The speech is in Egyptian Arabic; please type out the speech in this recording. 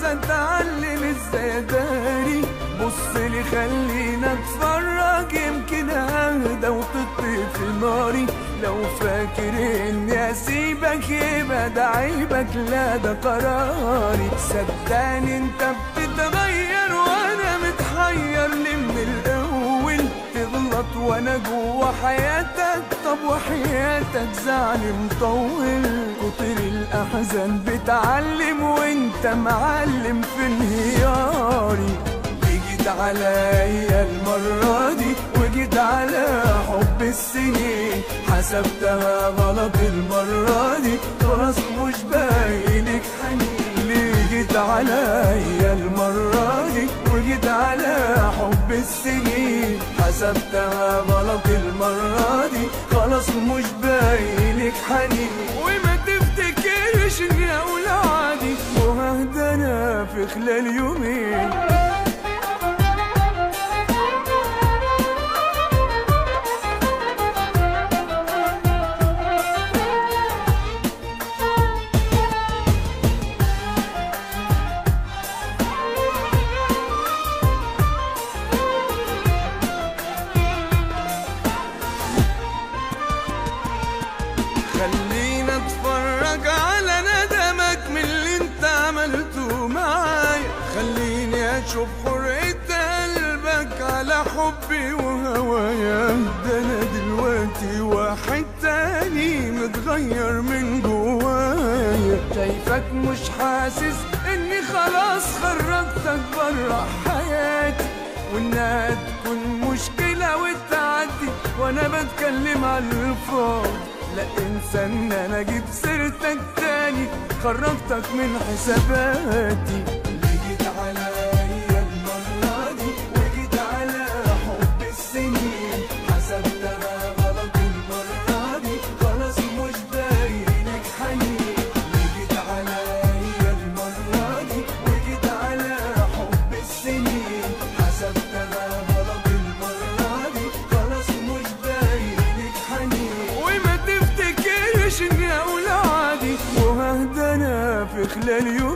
اتعلم ازاي اداري بص لي خلينا اتفرج يمكن اهدى وتطفي في ناري لو فاكر اني اسيبك يبقى ده عيبك لا ده قراري صدقني انت بتتغير وانا متحير ليه من الاول تغلط وانا جوا حياتك طب وحياتك زعل مطول كتر الاحزان بتعلم وانت معلم في انهياري جيت عليا المرة دي وجيت على حب السنين حسبتها غلط المرة دي خلاص مش باينك حنين ليه جيت عليا المرة دي وجيت على حب السنين حسبتها غلط المرة دي خلاص مش باينك حنين وما تفتكرش اني اقول عادي وهدى انا في خلال يومين خلينا اتفرج على ندمك من اللي انت عملته معايا خليني اشوف حرية قلبك على حبي وهوايا ده انا دلوقتي واحد تاني متغير من جوايا شايفك مش حاسس اني خلاص خرجتك برا حياتي وانها تكون مشكلة وتعدي وانا بتكلم على الفاضي لا انسى ان انا جيت سيرتك تاني خرجتك من حساباتي اللي جيت عليا المرة دي وجيت على حب السنين حسبتها غلط المرة دي خلاص مش باينك حنين اللي جيت عليا المرة دي وجيت على حب السنين حسبتها غلط المرة دي خلاص مش باينك حنين وما تفتكرش اني اقول عادي وهدى انا في خلال يوم